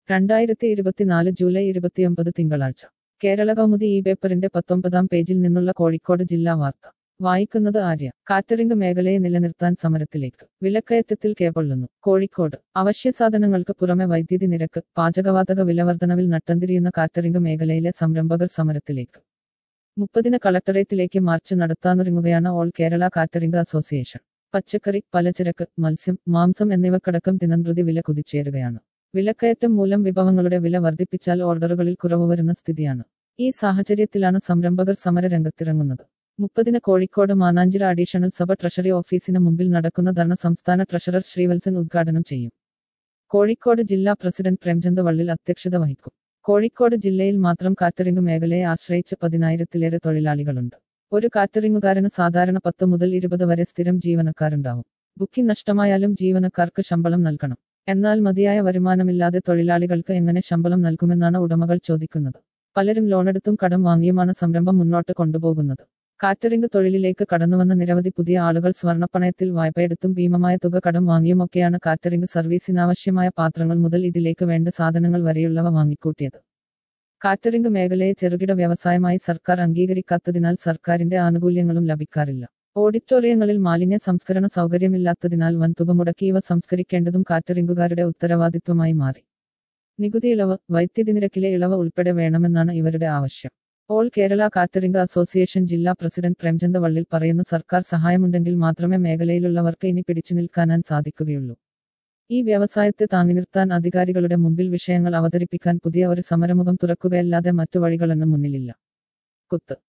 രണ്ടായിരത്തി ഇരുപത്തിനാല് ജൂലൈ ഇരുപത്തിയൊമ്പത് തിങ്കളാഴ്ച കേരള കൗമുദി ഈ പേപ്പറിന്റെ പത്തൊമ്പതാം പേജിൽ നിന്നുള്ള കോഴിക്കോട് ജില്ലാ വാർത്ത വായിക്കുന്നത് ആര്യ കാറ്ററിംഗ് മേഖലയെ നിലനിർത്താൻ സമരത്തിലേക്ക് വിലക്കയറ്റത്തിൽ കേപൊള്ളുന്നു കോഴിക്കോട് അവശ്യ സാധനങ്ങൾക്ക് പുറമെ വൈദ്യുതി നിരക്ക് പാചകവാതക വിലവർധനവിൽ നട്ടംതിരിയുന്ന കാറ്ററിംഗ് മേഖലയിലെ സംരംഭകർ സമരത്തിലേക്ക് മുപ്പതിന് കളക്ടറേറ്റിലേക്ക് മാർച്ച് നടത്താനൊരുങ്ങുകയാണ് ഓൾ കേരള കാറ്ററിംഗ് അസോസിയേഷൻ പച്ചക്കറി പലചരക്ക് മത്സ്യം മാംസം എന്നിവക്കടക്കം ദിനംപ്രതി വില കുതിച്ചേറുകയാണ് വിലക്കയറ്റം മൂലം വിഭവങ്ങളുടെ വില വർദ്ധിപ്പിച്ചാൽ ഓർഡറുകളിൽ കുറവ് വരുന്ന സ്ഥിതിയാണ് ഈ സാഹചര്യത്തിലാണ് സംരംഭകർ സമരരംഗത്തിറങ്ങുന്നത് മുപ്പതിന് Kozhikode Mananchira additional sub treasury ഓഫീസിന് മുമ്പിൽ നടക്കുന്ന ധർണ സംസ്ഥാന ട്രഷറർ ശ്രീവത്സൻ ഉദ്ഘാടനം ചെയ്യും കോഴിക്കോട് ജില്ലാ പ്രസിഡന്റ് പ്രേംചന്ദ് വള്ളിൽ അധ്യക്ഷത വഹിക്കും കോഴിക്കോട് ജില്ലയിൽ മാത്രം കാറ്ററിംഗ് മേഖലയെ ആശ്രയിച്ച് പതിനായിരത്തിലേറെ തൊഴിലാളികളുണ്ട് ഒരു കാറ്ററിംഗുകാരന് സാധാരണ പത്ത് മുതൽ ഇരുപത് വരെ സ്ഥിരം ജീവനക്കാരുണ്ടാവും ബുക്കിംഗ് നഷ്ടമായാലും ജീവനക്കാർക്ക് ശമ്പളം നൽകണം എന്നാൽ മതിയായ വരുമാനമില്ലാതെ തൊഴിലാളികൾക്ക് എങ്ങനെ ശമ്പളം നൽകുമെന്നാണ് ഉടമകൾ ചോദിക്കുന്നത് പലരും ലോണെടുത്തും കടം വാങ്ങിയുമാണ് സംരംഭം മുന്നോട്ട് കൊണ്ടുപോകുന്നത് കാറ്ററിംഗ് തൊഴിലിലേക്ക് കടന്നുവന്ന നിരവധി പുതിയ ആളുകൾ സ്വർണ്ണപ്പണയത്തിൽ വായ്പയെടുത്തും ഭീമമായ തുക കടം വാങ്ങിയുമൊക്കെയാണ് കാറ്ററിംഗ് സർവീസിനാവശ്യമായ പാത്രങ്ങൾ മുതൽ ഇതിലേക്ക് വേണ്ട സാധനങ്ങൾ വരെയുള്ളവ വാങ്ങിക്കൂട്ടിയത് കാറ്ററിംഗ് മേഖലയെ ചെറുകിട വ്യവസായമായി സർക്കാർ അംഗീകരിക്കാത്തതിനാൽ സർക്കാരിന്റെ ആനുകൂല്യങ്ങളും ലഭിക്കാറില്ല ഓഡിറ്റോറിയങ്ങളിൽ മാലിന്യ സംസ്കരണ സൗകര്യമില്ലാത്തതിനാൽ വൻതുക മുടക്കി ഇവ സംസ്കരിക്കേണ്ടതും കാറ്ററിംഗുകാരുടെ ഉത്തരവാദിത്വമായി മാറി നികുതി ഇളവ് വൈദ്യുതി നിരക്കിലെ ഇളവ് ഉൾപ്പെടെ വേണമെന്നാണ് ഇവരുടെ ആവശ്യം ഓൾ കേരള കാറ്ററിംഗ് അസോസിയേഷൻ ജില്ലാ പ്രസിഡന്റ് പ്രേംചന്ദ് വള്ളിൽ പറയുന്നു സർക്കാർ സഹായമുണ്ടെങ്കിൽ മാത്രമേ മേഖലയിലുള്ളവർക്ക് ഇനി പിടിച്ചു നിൽക്കാനാൻ സാധിക്കുകയുള്ളൂ ഈ വ്യവസായത്തെ താങ്ങി നിർത്താൻ അധികാരികളുടെ മുമ്പിൽ വിഷയങ്ങൾ അവതരിപ്പിക്കാൻ പുതിയ ഒരു സമരമുഖം തുറക്കുകയല്ലാതെ മറ്റു വഴികളൊന്നും മുന്നിലില്ല കുത്ത്